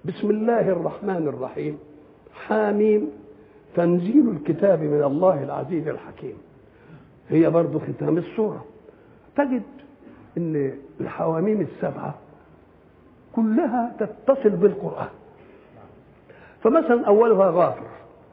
بسم الله الرحمن الرحيم حاميم تنزيل الكتاب من الله العزيز الحكيم هي برضو ختام السورة تجد ان الحواميم السبعة كلها تتصل بالقرآن فمثلا أولها غافر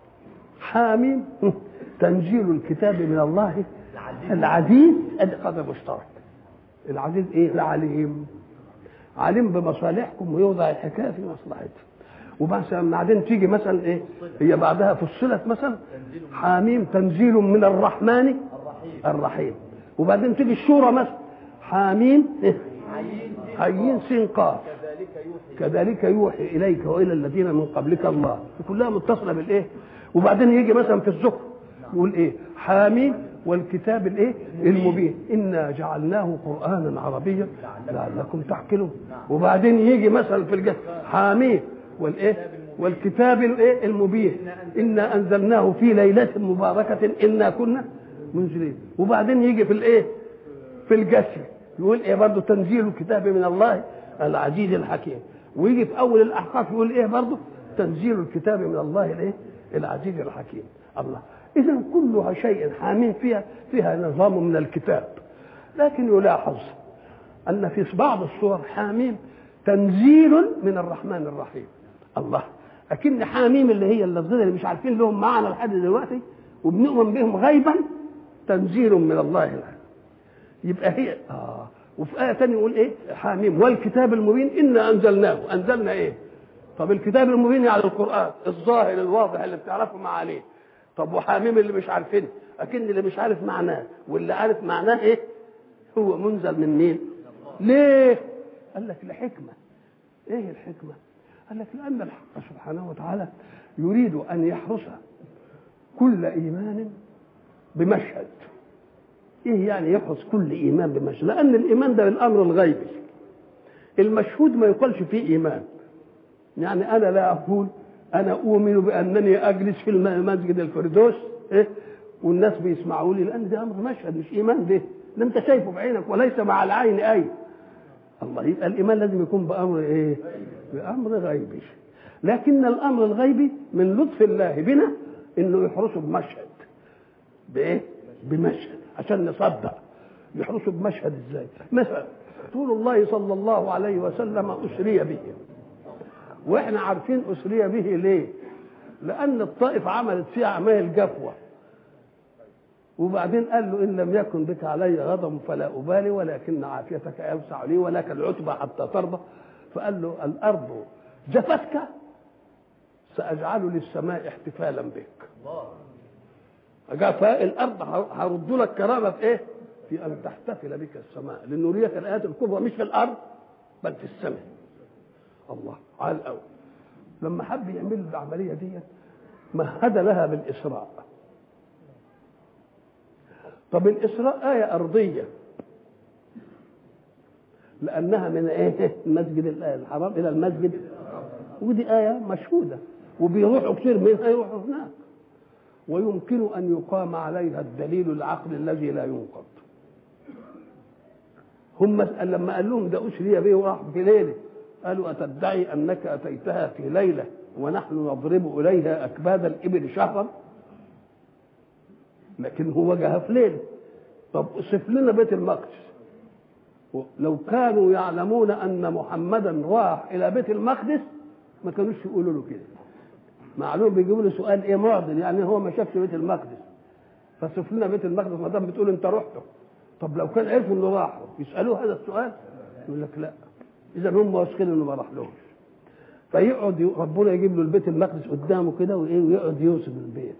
حاميم تنزيل الكتاب من الله العزيز ادي قدر مشترك العزيز ايه العليم عليم بمصالحكم ويوضع الحكايه في مصلحتكم ومثلا بعدين تيجي مثلا ايه هي بعدها فصلت مثلا حاميم تنزيل من الرحمن الرحيم وبعدين تيجي الشورى مثلا حاميم إيه؟ عين سين قاف كذلك يوحي اليك والى الذين من قبلك الله كلها متصله بالايه وبعدين يجي مثلا في الزخرف يقول ايه حاميم والكتاب الايه المبين انا جعلناه قرانا عربيا لعلكم تعقلون وبعدين يجي مثلا في الجهل حاميم والايه والكتاب الايه المبين انا انزلناه في ليله مباركه انا كنا منزلين وبعدين يجي في الايه في الجسر يقول ايه برضه تنزيل الكتاب من الله العزيز الحكيم ويجي في اول الاحقاف يقول ايه برضه تنزيل الكتاب من الله الايه العزيز الحكيم الله اذا كلها شيء حامين فيها فيها نظام من الكتاب لكن يلاحظ ان في بعض الصور حاميم تنزيل من الرحمن الرحيم الله اكن حاميم اللي هي اللفظين اللي مش عارفين لهم معنى لحد دلوقتي وبنؤمن بهم غيبا تنزيل من الله العزيز يبقى هي اه وفي آية تانية يقول إيه؟ حاميم والكتاب المبين إنا أنزلناه، أنزلنا إيه؟ طب الكتاب المبين يعني القرآن الظاهر الواضح اللي بتعرفوا معانيه. طب وحاميم اللي مش عارفينه، أكن اللي مش عارف معناه واللي عارف معناه إيه؟ هو منزل من مين؟ ليه؟ قال لك لحكمة. إيه الحكمة؟ قال لك لأن الحق سبحانه وتعالى يريد أن يحرس كل إيمان بمشهد. ايه يعني يحرص كل ايمان بمشهد لان الايمان ده الامر الغيبي المشهود ما يقالش فيه ايمان يعني انا لا اقول انا اؤمن بانني اجلس في مسجد الفردوس إيه؟ والناس بيسمعوا لي لان ده امر مشهد مش ايمان ده ده انت شايفه بعينك وليس مع العين اي الله يبقى الايمان لازم يكون بامر ايه بامر غيبي لكن الامر الغيبي من لطف الله بنا انه يحرسه بمشهد بايه بمشهد عشان نصدق يحرسوا بمشهد ازاي مثلا رسول الله صلى الله عليه وسلم اسري به واحنا عارفين اسري به ليه لان الطائف عملت فيها اعمال جفوه وبعدين قال له ان لم يكن بك علي غضب فلا ابالي ولكن عافيتك اوسع لي ولك العتبى حتى ترضى فقال له الارض جفتك ساجعل للسماء احتفالا بك جاء الارض هرد لك كرامه في ايه؟ في ان تحتفل بك السماء لنريك الايات الكبرى مش في الارض بل في السماء. الله على الاول لما حب يعمل العمليه دي مهد لها بالاسراء. طب الاسراء ايه ارضيه لانها من ايه؟ المسجد الحرام الى المسجد ودي ايه مشهوده وبيروحوا كثير منها يروحوا هناك. ويمكن أن يقام عليها الدليل العقل الذي لا ينقض هم لما قال لهم ده أسري به وراح في ليلة قالوا أتدعي أنك أتيتها في ليلة ونحن نضرب إليها أكباد الإبل شهرا لكن هو جاها في ليلة طب صف لنا بيت المقدس لو كانوا يعلمون أن محمدا راح إلى بيت المقدس ما كانوش يقولوا له كده معلوم بيجيبوا له سؤال ايه معضل يعني هو ما شافش بيت المقدس فصف لنا بيت المقدس ما دام بتقول انت رحته طب لو كان عرفوا انه راحوا يسالوه هذا السؤال يقول لك لا اذا هم واثقين انه ما راح لهمش فيقعد ربنا يجيب له البيت المقدس قدامه كده وايه ويقعد يوصف البيت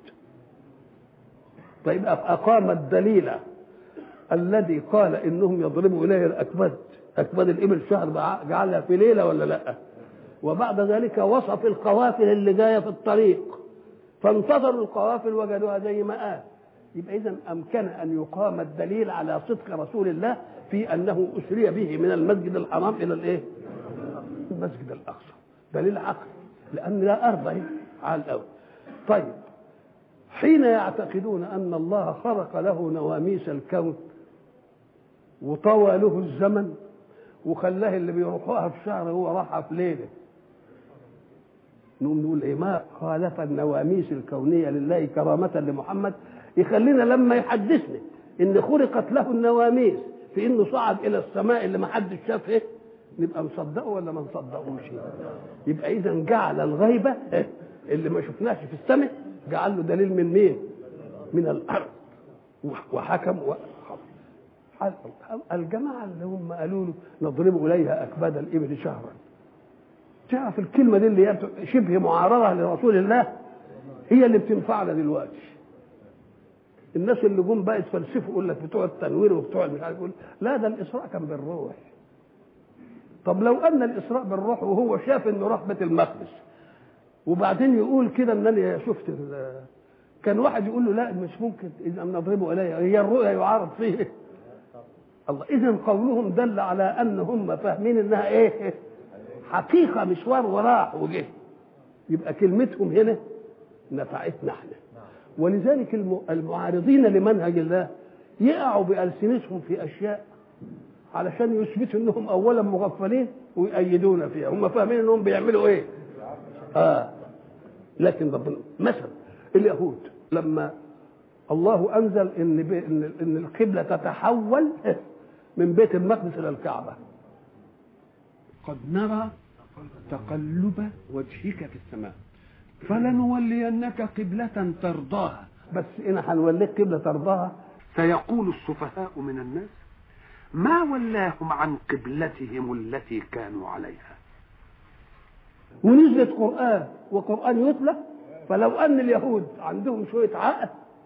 طيب اقام الدليل الذي قال انهم يضربوا اليه الاكباد اكباد الابل شهر جعلها في ليله ولا لا؟ وبعد ذلك وصف القوافل اللي جايه في الطريق فانتظروا القوافل وجدوها زي ما قال يبقى اذا امكن ان يقام الدليل على صدق رسول الله في انه اسري به من المسجد الحرام الى الايه؟ المسجد الاقصى دليل عقل لان لا ارض على الاول طيب حين يعتقدون ان الله خلق له نواميس الكون وطوى له الزمن وخلاه اللي بيروحوها في شهر هو راحها في ليله نقوم نقول ايه ما خالف النواميس الكونيه لله كرامه لمحمد يخلينا لما يحدثنا ان خرقت له النواميس في انه صعد الى السماء اللي ما حدش شاف ايه نبقى مصدقه ولا ما نصدقوش يبقى اذا جعل الغيبه اللي ما شفناش في السماء جعل له دليل من مين من الارض وحكم الجماعه اللي هم قالوا له نضرب اليها اكباد الابل شهرا تعرف الكلمه دي اللي هي شبه معارضه لرسول الله هي اللي بتنفعنا دلوقتي الناس اللي جم بقى يتفلسفوا يقول لك بتوع التنوير وبتوع مش عارف يقول لا ده الاسراء كان بالروح طب لو ان الاسراء بالروح وهو شاف انه راح بيت المقدس وبعدين يقول كده ان انا شفت كان واحد يقول له لا مش ممكن اذا نضربه الي هي الرؤيا يعارض فيه الله اذا قولهم دل على ان هم فاهمين انها ايه حقيقه مشوار وراح وجه يبقى كلمتهم هنا نفعتنا احنا ولذلك المعارضين لمنهج الله يقعوا بألسنتهم في أشياء علشان يثبتوا انهم اولا مغفلين ويأيدونا فيها هم فاهمين انهم بيعملوا ايه اه لكن ربنا مثلا اليهود لما الله انزل ان بي ان ان القبله تتحول من بيت المقدس الى الكعبه قد نرى تقلب وجهك في السماء فلنولينك قبلة ترضاها بس إنا هنوليك قبلة ترضاها سيقول السفهاء من الناس ما ولاهم عن قبلتهم التي كانوا عليها ونزلت قرآن وقرآن يتلى فلو أن اليهود عندهم شوية عقل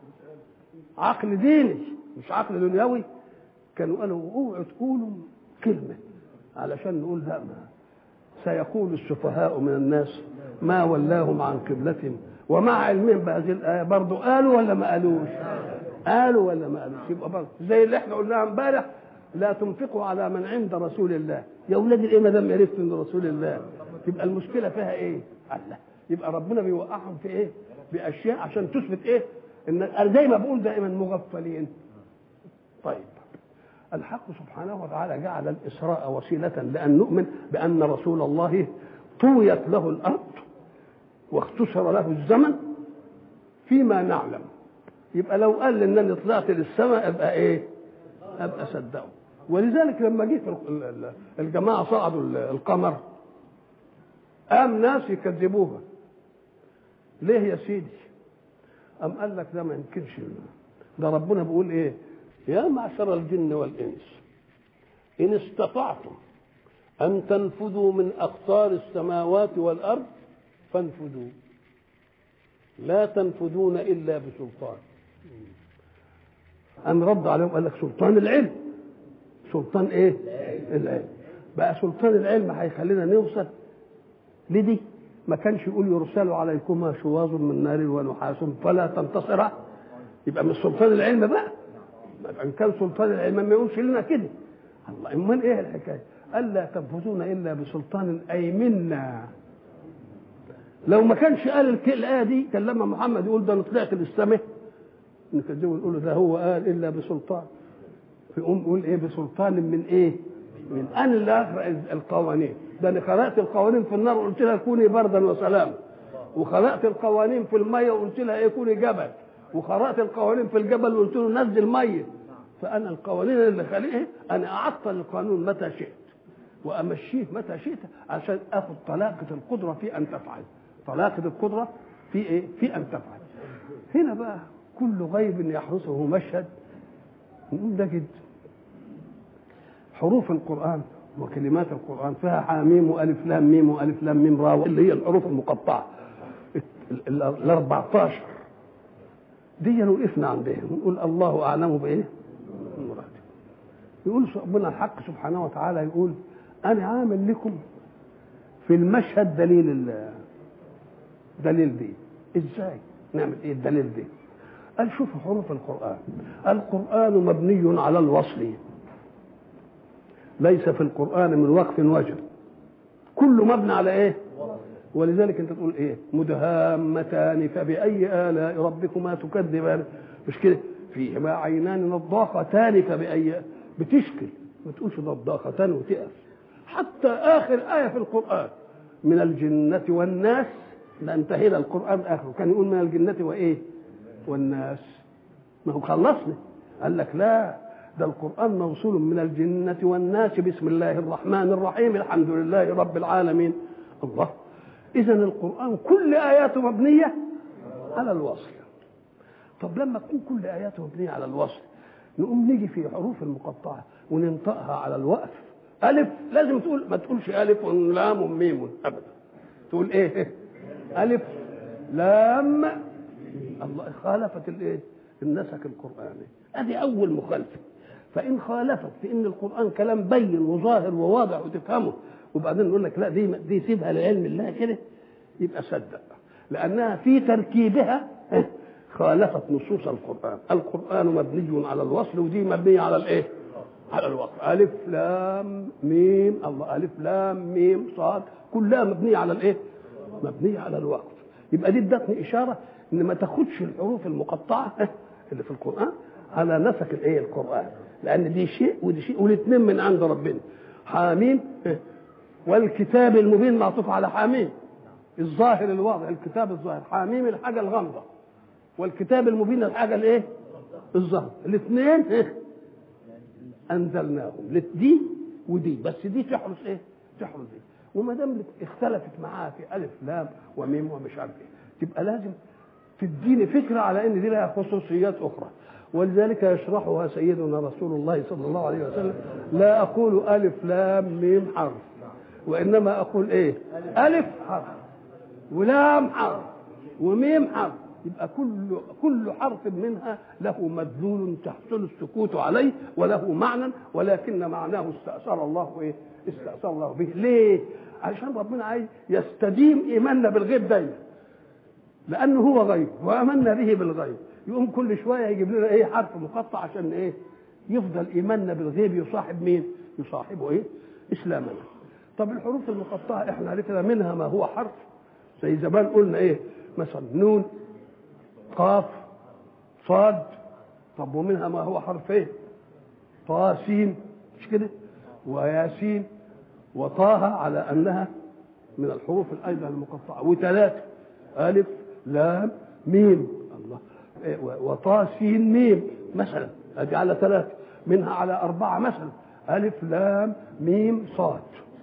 عقل ديني مش عقل دنيوي كانوا قالوا اوعوا تقولوا كلمة علشان نقول لا ما سيقول السفهاء من الناس ما ولاهم عن قبلتهم ومع علمهم بهذه الآية برضه قالوا ولا ما قالوش قالوا ولا ما قالوش يبقى برضه زي اللي احنا قلناها امبارح لا تنفقوا على من عند رسول الله يا اولاد الايه ما دام عرفت من رسول الله يبقى المشكله فيها ايه؟ الله يبقى ربنا بيوقعهم في ايه؟ باشياء عشان تثبت ايه؟ ان انا زي ما بقول دائما مغفلين طيب الحق سبحانه وتعالى جعل الإسراء وسيلة لأن نؤمن بأن رسول الله طويت له الأرض واختصر له الزمن فيما نعلم يبقى لو قال انني طلعت للسماء ابقى ايه؟ ابقى صدقه ولذلك لما جه الجماعه صعدوا القمر قام ناس يكذبوها ليه يا سيدي؟ قام قال لك ده ما يمكنش ده ربنا بيقول ايه؟ يا معشر الجن والإنس إن استطعتم أن تنفذوا من أقطار السماوات والأرض فانفذوا لا تنفذون إلا بسلطان أم رد عليهم قال لك سلطان العلم سلطان إيه؟ العلم بقى سلطان العلم هيخلينا نوصل لدي ما كانش يقول يرسل عليكما شواظ من نار ونحاس فلا تنتصرا يبقى من سلطان العلم بقى ان كان سلطان العلم ما يقولش لنا كده الله امال ايه الحكايه الا تنفذون الا بسلطان اي منا لو ما كانش قال الايه دي كان لما محمد يقول ده انا طلعت للسماء نكذبه نقول له ده هو قال الا بسلطان فيقوم يقول ايه بسلطان من ايه من انا اللي اخرق القوانين ده انا خلقت القوانين في النار وقلت لها كوني بردا وسلاما وخلقت القوانين في الميه وقلت لها ايه كوني جبل وقرات القوانين في الجبل وقلت له نزل ميه فانا القوانين اللي خلقها انا اعطل القانون متى شئت وامشيه متى شئت عشان اخذ طلاقه القدره في ان تفعل طلاقه القدره في ايه في ان تفعل هنا بقى كل غيب يحرسه مشهد نجد حروف القران وكلمات القران فيها حاميم والف لام ميم والف لام ميم را اللي هي الحروف المقطعه ال 14 دي وقفنا عندهم نقول الله اعلم بايه؟ المراد يقول ربنا الحق سبحانه وتعالى يقول انا عامل لكم في المشهد دليل دليل دي ازاي؟ نعمل ايه الدليل دي؟ قال شوفوا حروف القران القران مبني على الوصل ليس في القران من وقف وجه كله مبني على ايه؟ ولذلك انت تقول ايه مدهامتان فباي الاء ربكما تكذبان مش كده فيهما عينان نضاختان فباي بتشكل ما تقولش نضاختان وتقف حتى اخر ايه في القران من الجنه والناس ده انتهينا القران اخره كان يقول من الجنه وايه والناس ما هو خلصنا قال لك لا ده القرآن موصول من الجنة والناس بسم الله الرحمن الرحيم الحمد لله رب العالمين الله إذا القرآن كل آياته مبنية على الوصل طب لما تكون كل آياته مبنية على الوصل نقوم نيجي في حروف المقطعة وننطقها على الوقف ألف لازم تقول ما تقولش ألف ولام وميم أبدا تقول إيه ألف لام الله خالفت الإيه النسك القرآني هذه أول مخالفة فإن خالفت في إن القرآن كلام بين وظاهر وواضح وتفهمه وبعدين نقول لك لا دي دي سيبها لعلم الله كده يبقى صدق لأنها في تركيبها خالفت نصوص القرآن القرآن مبني على الوصل ودي مبنية على الإيه؟ على الوصل ألف لام ميم الله ألف لام ميم صاد كلها مبنية على الإيه؟ مبنية على الوقف يبقى دي ادتني إشارة إن ما تاخدش الحروف المقطعة اللي في القرآن على نسق الإيه؟ القرآن لأن دي شيء ودي شيء والاثنين من عند ربنا حاميم والكتاب المبين معطوف على حاميم الظاهر الواضح الكتاب الظاهر حاميم الحاجة الغامضة والكتاب المبين الحاجة الايه؟ الظاهر الاثنين إيه؟ انزلناهم دي ودي بس دي تحرس ايه؟ تحرس دي وما دام اختلفت معاها في الف لام وميم ومش عارف ايه تبقى لازم تديني فكره على ان دي لها خصوصيات اخرى ولذلك يشرحها سيدنا رسول الله صلى الله عليه وسلم لا اقول الف لام ميم حرف وانما اقول ايه؟ الف حرف ولام حرف وميم حرف يبقى كل كل حرف منها له مدلول تحصل السكوت عليه وله معنى ولكن معناه استأثر الله ايه؟ استأثر الله به، ليه؟ عشان ربنا عايز يستديم ايماننا بالغيب دايما. لانه هو غيب وامنا به بالغيب، يقوم كل شويه يجيب لنا ايه حرف مقطع عشان ايه؟ يفضل ايماننا بالغيب يصاحب مين؟ يصاحبه ايه؟ اسلامنا. طب الحروف المقطعه احنا عرفنا منها ما هو حرف زي زمان قلنا ايه؟ مثلا نون قاف صاد طب ومنها ما هو حرفين طا سين مش كده وياسين وطه على انها من الحروف ايضا المقطعه وثلاثه الف لام ميم الله وطا سين ميم مثلا ادي على ثلاثه منها على اربعه مثلا الف لام ميم صاد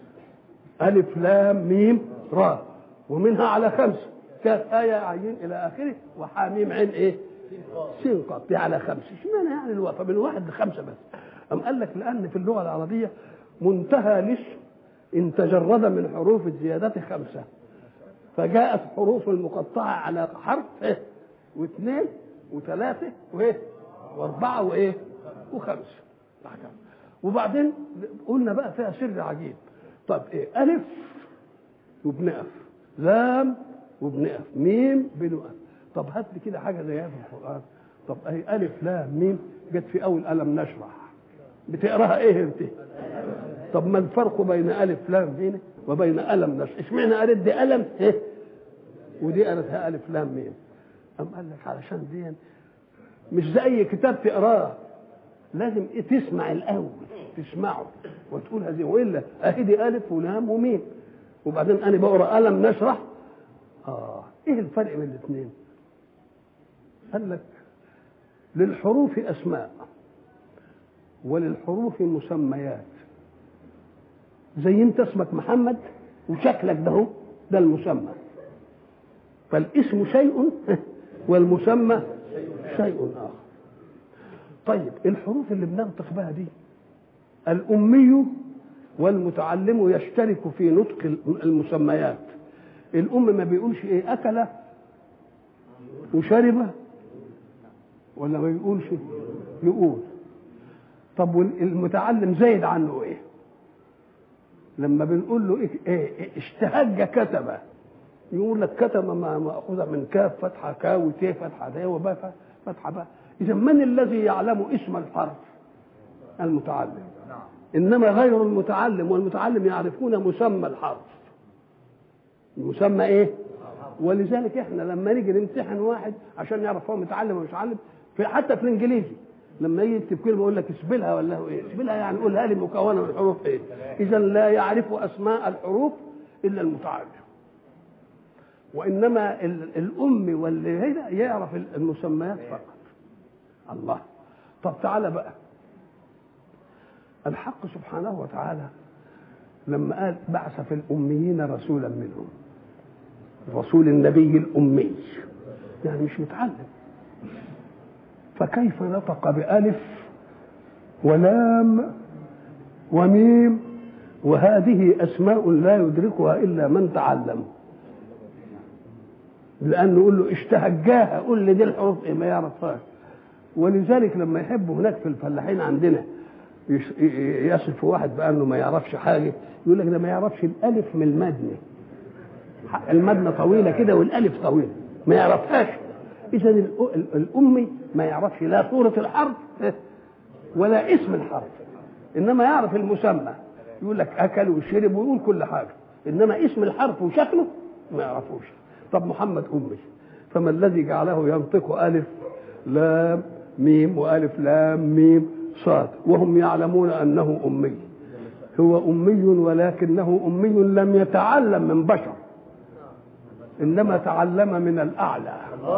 الف لام ميم را ومنها على خمسه كاف آية عين إلى آخره وحاميم عين إيه؟ سين قاف دي على خمسة اشمعنى يعني الوقفة من واحد لخمسة بس أم قال لك لأن في اللغة العربية منتهى الاسم إن تجرد من حروف الزيادة خمسة فجاءت حروف المقطعة على حرف إيه؟ واثنين وثلاثة وإيه؟ وأربعة وإيه؟ وخمسة وبعدين قلنا بقى فيها سر عجيب طب إيه؟ ألف وبنقف لام وبنقف ميم بنقف طب هات لي كده حاجه زيها في القران طب اهي الف لام ميم جت في اول الم نشرح بتقراها ايه انت طب ما الفرق بين الف لام ميم وبين الم نشرح اشمعنى قالت دي الم ايه ودي قالتها الف لام ميم أم قال لك علشان دي مش زي كتاب تقراه لازم إيه تسمع الاول تسمعه وتقول هذه والا اهي دي الف ولام وميم وبعدين انا بقرا الم نشرح آه إيه الفرق بين الاثنين؟ قال لك للحروف أسماء وللحروف مسميات زي أنت اسمك محمد وشكلك ده هو ده المسمى فالاسم شيء والمسمى شيء آخر طيب الحروف اللي بننطق بها دي الأمي والمتعلم يشترك في نطق المسميات الام ما بيقولش ايه اكل وشرب ولا ما بيقولش يقول طب والمتعلم زايد عنه ايه لما بنقول له إيه, إيه اشتهج كتب يقول لك كتب ما ماخوذه من كاف فتحه كا وت فتحه ده وباء فتحه باء اذا من الذي يعلم اسم الحرف المتعلم انما غير المتعلم والمتعلم يعرفون مسمى الحرف المسمى ايه ولذلك احنا لما نيجي نمتحن واحد عشان نعرف هو متعلم ولا مش متعلم في حتى في الانجليزي لما يجي يكتب كلمه يقول لك اسبلها ولا هو ايه اسبلها يعني قولها لي مكونه من حروف ايه اذا لا يعرف اسماء الحروف الا المتعلم وانما ال- الام واللي هنا يعرف المسميات فقط الله طب تعالى بقى الحق سبحانه وتعالى لما قال بعث في الاميين رسولا منهم رسول النبي الامي يعني مش متعلم فكيف نطق بألف ولام وميم وهذه أسماء لا يدركها إلا من تعلم لأنه يقول له اشتهجاها قول لي دي الحروف إيه ما يعرفهاش ولذلك لما يحبوا هناك في الفلاحين عندنا يش- ي- يصف واحد بأنه ما يعرفش حاجة يقول لك ده ما يعرفش الألف من المدني المدنة طويلة كده والألف طويلة ما يعرفهاش إذا الأ- ال- الأمي ما يعرفش لا صورة الحرف ولا اسم الحرف إنما يعرف المسمى يقول لك أكل وشرب ويقول كل حاجة إنما اسم الحرف وشكله ما يعرفوش طب محمد أمي فما الذي جعله ينطق ألف لام ميم وألف لام ميم صاد وهم يعلمون أنه أمي هو أمي ولكنه أمي لم يتعلم من بشر انما تعلم من الاعلى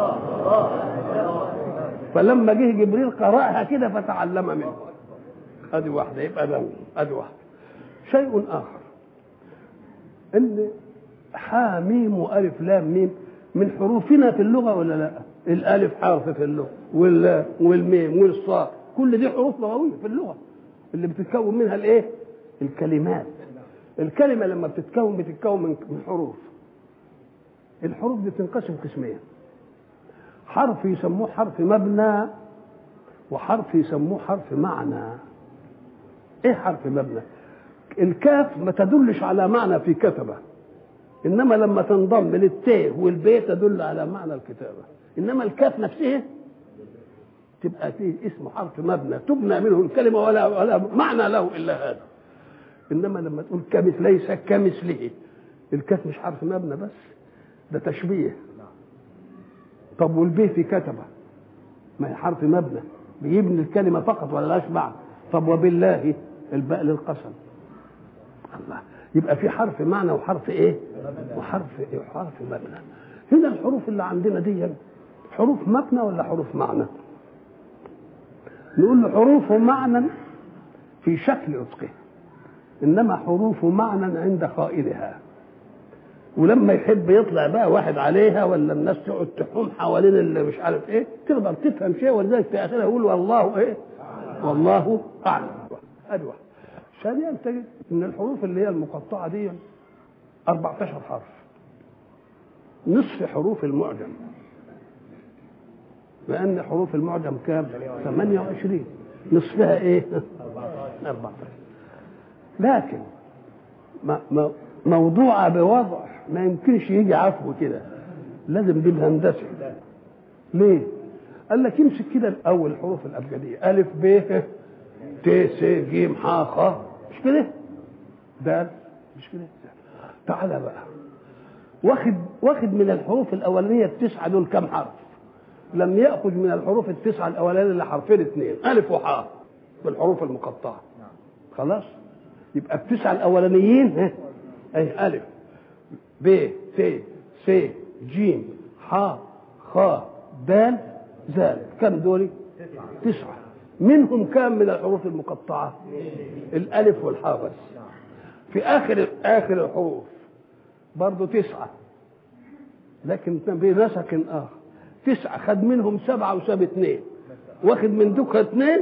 فلما جه جبريل قراها كده فتعلم منه ادي واحده يبقى ده ادي واحده شيء اخر ان حا ميم والف لام ميم من حروفنا في اللغه ولا لا الالف حرف في اللغه واللام والميم والصاد كل دي حروف لغويه في اللغه اللي بتتكون منها الايه الكلمات الكلمه لما بتتكون بتتكون من من حروف الحروف دي بتنقسم قسمين حرف يسموه حرف مبنى وحرف يسموه حرف معنى ايه حرف مبنى الكاف ما تدلش على معنى في كتبه انما لما تنضم للتاء والباء تدل على معنى الكتابه انما الكاف نفسها تبقى فيه اسمه حرف مبنى تبنى منه الكلمه ولا ولا معنى له الا هذا انما لما تقول كمث ليس كمثله الكاف مش حرف مبنى بس ده تشبيه طب والبيه في كتبه ما هي حرف مبنى بيبني الكلمه فقط ولا لاش معنى طب وبالله الباء للقسم الله يبقى في حرف معنى وحرف ايه وحرف ايه وحرف مبنى هنا الحروف اللي عندنا دي حروف مبنى ولا حروف معنى نقول له حروف معنى في شكل نطقه انما حروف معنى عند قائلها ولما يحب يطلع بقى واحد عليها ولا الناس تقعد تحوم حوالين اللي مش عارف ايه تقدر تفهم شيء ولذلك في اخرها يقول والله ايه والله اعلم ادي واحد ثانيا تجد ان الحروف اللي هي المقطعه دي 14 حرف نصف حروف المعجم لان حروف المعجم كام 28 نصفها ايه 14 لكن ما ما موضوعة بوضع ما يمكنش يجي عفو كده لازم دي الهندسة ليه؟ قال لك امسك كده الأول الحروف الأبجدية ألف ب ت س ج ح خ مش كده؟ دال مش كده؟ تعالى بقى واخد واخد من الحروف الأولانية التسعة دول كم حرف؟ لم يأخذ من الحروف التسعة الأولانية إلا حرفين اثنين ألف وحاء بالحروف المقطعة خلاص؟ يبقى التسعة الأولانيين ها أي ألف ب ت س ج ح خ د ذال كم دول؟ تسعة منهم كم من الحروف المقطعة؟ الألف والحاء بس في آخر آخر الحروف برضه تسعة لكن بنسق آخر تسعة خد منهم سبعة وساب اثنين واخد من دوكها اثنين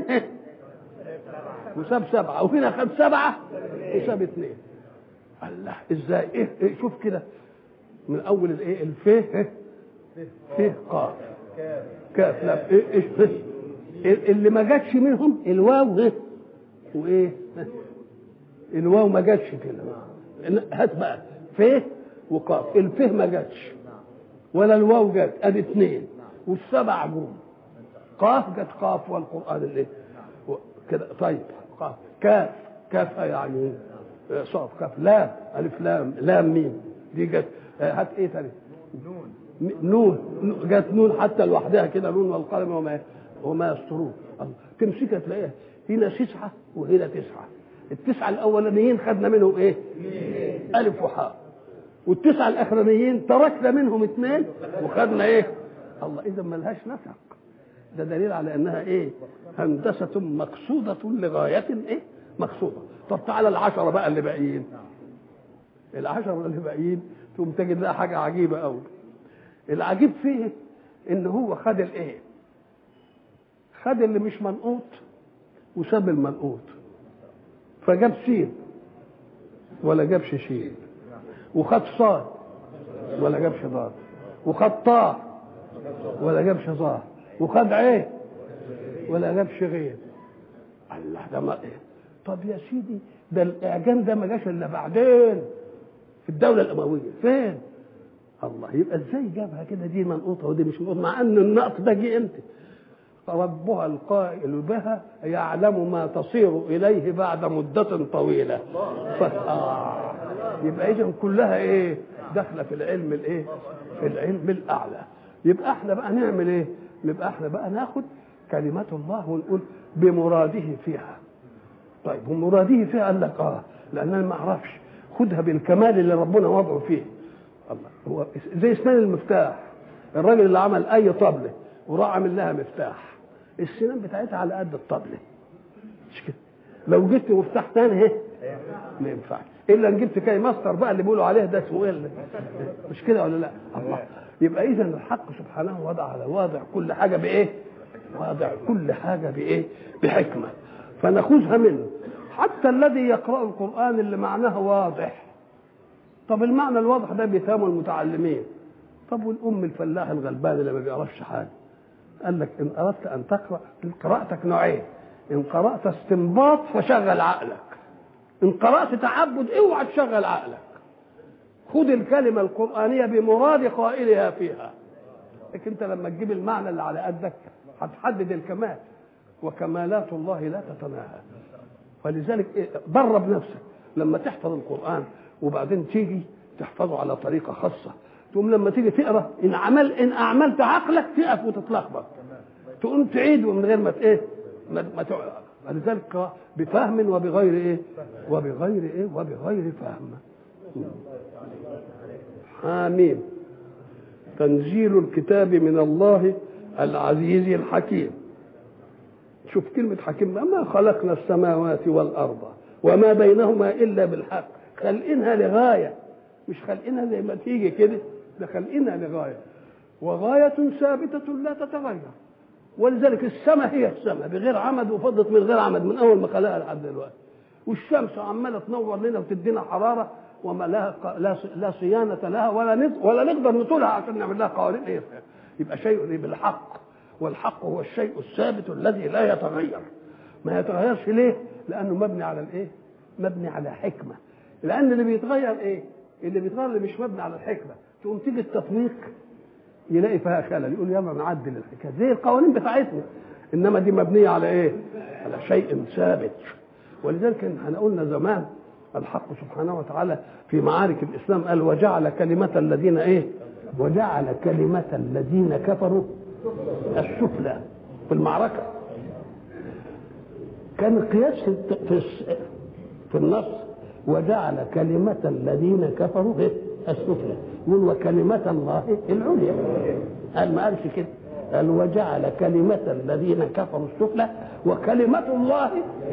وساب سبعة وهنا خد سبعة وساب اثنين الله ازاي ايه, إيه شوف كده من اول الايه الفيه إيه؟ فيه قاف كاف لا إيه إيه إيه اللي ما جاتش منهم الواو إيه؟ وايه الواو ما جاتش كده هات بقى فيه وقاف الفيه ما جاتش ولا الواو جت ادي اثنين والسبع جم قاف جت قاف والقران اللي كده طيب قاف كاف كاف يعني صاد كاف لام الف لام لام ميم دي جت هات ايه تاني نون نون جت نون حتى لوحدها كده نون والقلم وما وما يسطرون تمسكها تلاقيها هنا تسعه وهنا تسعه التسعه الاولانيين خدنا منهم ايه؟ الف وحاء والتسعه الاخرانيين تركنا منهم اثنين وخدنا ايه الله اذا ملهاش نسق ده دليل على انها ايه هندسه مقصوده لغايه ايه مقصوده طب تعالى العشره بقى اللي باقيين العشره اللي باقيين تقوم تجد لها حاجه عجيبه قوي العجيب فيه ان هو خد الايه خد اللي مش منقوط وساب المنقوط فجاب سين ولا جابش شين وخد صاد ولا جابش ضاد وخد طاء ولا جابش ظا وخد عين ولا جابش غين الله ده ما إيه؟ طب يا سيدي ده الاعجام ده ما جاش الا بعدين في الدوله الامويه فين الله يبقى ازاي جابها كده دي منقوطه ودي مش منقوطه مع ان النقط ده جه امتى ربها القائل بها يعلم ما تصير اليه بعد مده طويله ف... آه. يبقى اذا كلها ايه داخله في العلم الايه في العلم الاعلى يبقى احنا بقى نعمل ايه يبقى احنا بقى ناخد كلمات الله ونقول بمراده فيها طيب ومراده فيها قال لك اه لان انا ما اعرفش خدها بالكمال اللي ربنا وضعه فيه الله هو زي اسنان المفتاح الراجل اللي عمل اي طبله وراح عامل لها مفتاح السنان بتاعتها على قد الطبله مش كده لو جبت مفتاح تاني اهي ما ينفعش الا ان جبت كاي ماستر بقى اللي بيقولوا عليه ده اسمه ايه مش كده ولا لا الله يبقى اذا الحق سبحانه وضع على واضع كل حاجه بايه واضع كل حاجه بايه بحكمه فناخذها منه حتى الذي يقرا القران اللي معناه واضح طب المعنى الواضح ده بيفهمه المتعلمين طب والام الفلاح الغلبان اللي ما بيعرفش حاجه قال لك ان اردت ان تقرا قراءتك نوعين ان قرات استنباط فشغل عقلك ان قرات تعبد اوعى تشغل عقلك خد الكلمه القرانيه بمراد قائلها فيها لكن انت لما تجيب المعنى اللي على قدك هتحدد الكمال وكمالات الله لا تتناهى فلذلك إيه درب نفسك لما تحفظ القران وبعدين تيجي تحفظه على طريقه خاصه تقوم لما تيجي تقرا ان عمل ان اعملت عقلك تقف وتتلخبط تقوم تعيد من غير ما ايه ما, ما ولذلك بفهم وبغير ايه وبغير ايه وبغير فهم حاميم تنزيل الكتاب من الله العزيز الحكيم شوف كلمة حكيم ما خلقنا السماوات والأرض وما بينهما إلا بالحق خلقينها لغاية مش خلقينها زي ما تيجي كده ده خلقينها لغاية وغاية ثابتة لا تتغير ولذلك السماء هي السماء بغير عمد وفضت من غير عمد من أول ما خلقها لحد دلوقتي والشمس عمالة تنور لنا وتدينا حرارة وما لها لا لا صيانة لها ولا ولا نقدر نطولها عشان نعمل لها قوانين ايه يبقى شيء بالحق والحق هو الشيء الثابت الذي لا يتغير ما يتغيرش ليه؟ لأنه مبني على الايه؟ مبني على حكمة لأن اللي بيتغير ايه؟ اللي بيتغير اللي مش مبني على الحكمة تقوم تيجي التطبيق يلاقي فيها خلل يقول يلا نعدل الحكايه زي القوانين بتاعتنا انما دي مبنيه على ايه؟ على شيء ثابت ولذلك احنا قلنا زمان الحق سبحانه وتعالى في معارك الاسلام قال وجعل كلمه الذين ايه؟ وجعل كلمه الذين كفروا السفلى في المعركه كان القياس في في, في النص وجعل كلمه الذين كفروا إيه؟ السفلى يقول وكلمة الله العليا قال ما قالش كده قال وجعل كلمة الذين كفروا السفلى وكلمة الله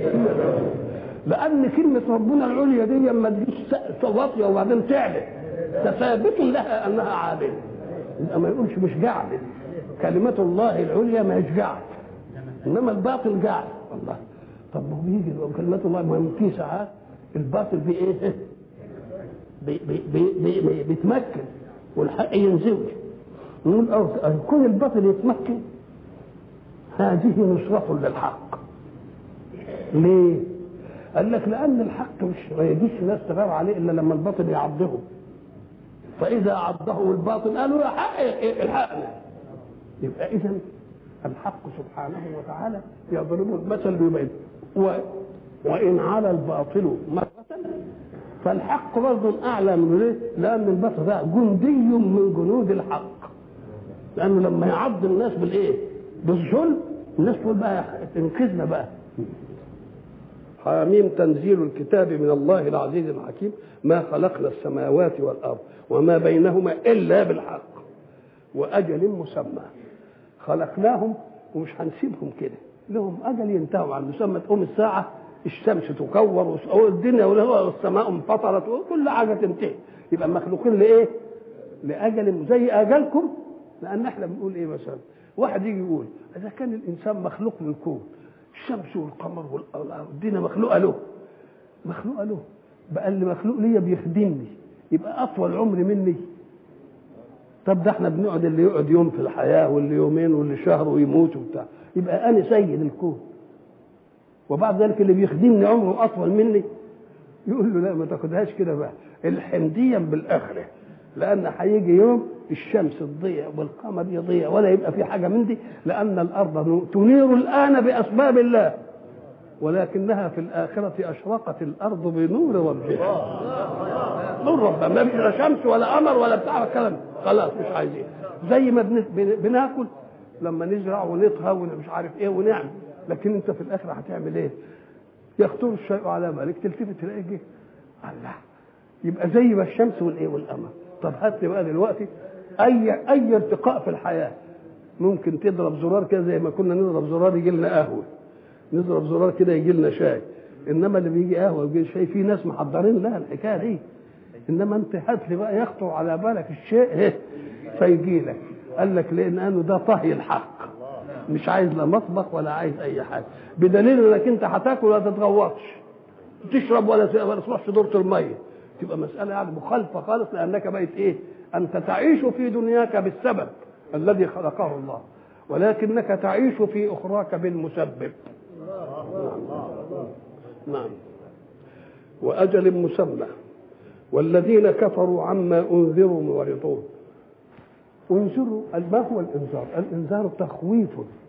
لأن كلمة ربنا العليا دي لما تجيش واطية وبعدين تعلى فثابت لها أنها عادلة يبقى ما يقولش مش جعل كلمة الله العليا ما هيش جعل إنما الباطل جعل الله طب ما هو يجي كلمة الله ما في ساعات الباطل فيه إيه؟ بي بي بي بي بيتمكن والحق ينزوج نقول كون الباطل يتمكن هذه نصرة للحق ليه؟ قال لك لأن الحق مش ما يجيش الناس تغار عليه إلا لما الباطل يعضه فإذا عضه الباطل قالوا يا حق الحقنا يبقى إذا الحق سبحانه وتعالى يضرب المثل بيبين وإن على الباطل مرة فالحق برضه اعلى من ليه؟ لان البشر ده جندي من جنود الحق لانه لما يعض الناس بالايه؟ بالظلم الناس تقول بقى انقذنا بقى حاميم تنزيل الكتاب من الله العزيز الحكيم ما خلقنا السماوات والارض وما بينهما الا بالحق واجل مسمى خلقناهم ومش هنسيبهم كده لهم اجل ينتهوا عن مسمى تقوم الساعه الشمس تكور والدنيا والسماء انفطرت وكل حاجه تنتهي يبقى مخلوقين لايه؟ لاجل زي اجلكم لان احنا بنقول ايه مثلا واحد يجي يقول اذا كان الانسان مخلوق للكون الشمس والقمر والدنيا مخلوقه له مخلوقه له بقى اللي مخلوق ليا بيخدمني يبقى اطول عمر مني طب ده احنا بنقعد اللي يقعد يوم في الحياه واللي يومين واللي شهر ويموت وبتاع يبقى انا سيد الكون وبعد ذلك اللي بيخدمني عمره اطول مني يقول له لا ما تاخدهاش كده بقى الحمديا بالاخره لان هيجي يوم الشمس تضيع والقمر يضيع ولا يبقى في حاجه من دي لان الارض تنير الان باسباب الله ولكنها في الآخرة أشرقت الأرض بنور ربها نور ربها ما فيش لا شمس ولا قمر ولا بتاع الكلام خلاص مش عايزين زي ما بناكل لما نزرع ونطهى ومش عارف ايه ونعمل لكن انت في الاخره هتعمل ايه؟ يخطر الشيء على بالك تلتفت تلاقي جه الله يبقى زي ما الشمس والايه والقمر طب هات لي بقى دلوقتي اي اي ارتقاء في الحياه ممكن تضرب زرار كده زي ما كنا نضرب زرار يجي لنا قهوه نضرب زرار كده يجي لنا شاي انما اللي بيجي قهوه ويجي شاي في ناس محضرين لها الحكايه دي انما انت هات لي بقى يخطر على بالك الشيء ايه فيجي لك قال لك لانه ده طهي الحق مش عايز لا مطبخ ولا عايز اي حاجه بدليل انك انت هتاكل ولا تتغوطش تشرب ولا ولا تروحش دورة الميه تبقى مساله يعني مخالفه خالص لانك بقيت ايه انت تعيش في دنياك بالسبب الذي خلقه الله ولكنك تعيش في اخراك بالمسبب نعم واجل مسمى والذين كفروا عما انذروا معرضون انذروا ما هو الانذار؟ الانذار تخويف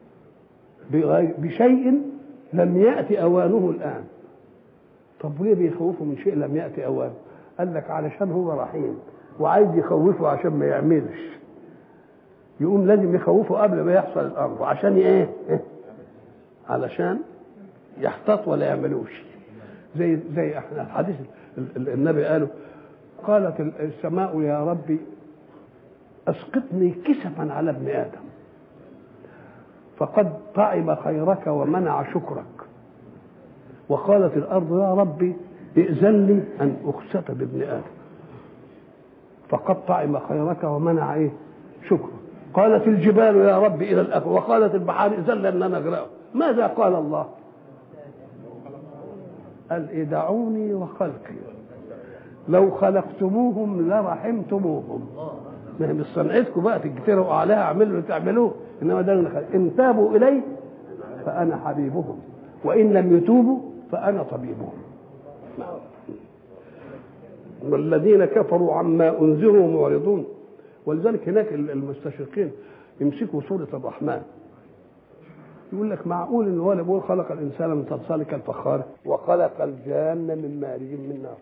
بشيء لم يأتي أوانه الآن طب ليه بيخوفوا من شيء لم يأتي أوانه قال لك علشان هو رحيم وعايز يخوفه عشان ما يعملش يقوم لازم يخوفه قبل ما يحصل الأمر عشان ايه علشان يحتاط ولا يعملوش زي زي احنا الحديث النبي قاله قالت السماء يا ربي اسقطني كسفا على ابن ادم فقد طعم خيرك ومنع شكرك وقالت الارض يا ربي ائذن لي ان اخسف بابن ادم فقد طعم خيرك ومنع ايه شكرك قالت الجبال يا رب الى الاخر وقالت البحار ائذن لي ان انا اغرقه ماذا قال الله قال إيه دعوني وخلقي لو خلقتموهم لرحمتموهم ما هي مش صنعتكم بقى تجترئوا عليها اعملوا اللي تعملوه انما ده ان تابوا الي فانا حبيبهم وان لم يتوبوا فانا طبيبهم والذين كفروا عما انذروا معرضون ولذلك هناك المستشرقين يمسكوا سوره الرحمن يقول لك معقول ان هو بيقول خلق الانسان من صلصال كالفخار وخلق الجان من مارج من نار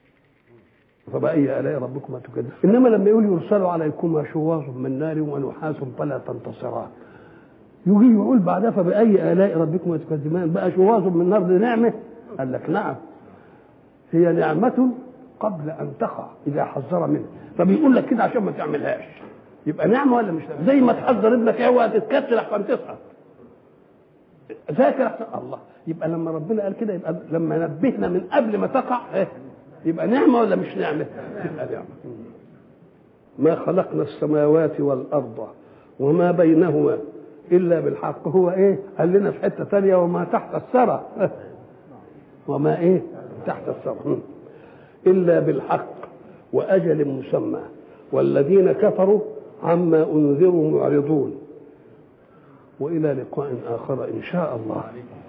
فبأي آلاء ربكما تكذب إنما لما يقول يرسل عليكما شواظ من نار ونحاس فلا تنتصران يجي يقول بعدها فبأي آلاء ربكما تكذبان بقى شواظ من نار دي نعمة قال لك نعم هي نعمة قبل أن تقع إذا حذر منها فبيقول لك كده عشان ما تعملهاش يبقى نعمة ولا مش نعمة زي ما تحذر ابنك اوعى تتكسر عشان تصحى ذاكر احسن الله يبقى لما ربنا قال كده يبقى لما نبهنا من قبل ما تقع ايه يبقى نعمه ولا مش نعمه؟ تبقى نعمه ما خلقنا السماوات والارض وما بينهما الا بالحق هو ايه؟ قال لنا في حته ثانيه وما تحت الثرى وما ايه؟ تحت الثرى الا بالحق واجل مسمى والذين كفروا عما انذروا معرضون والى لقاء اخر ان شاء الله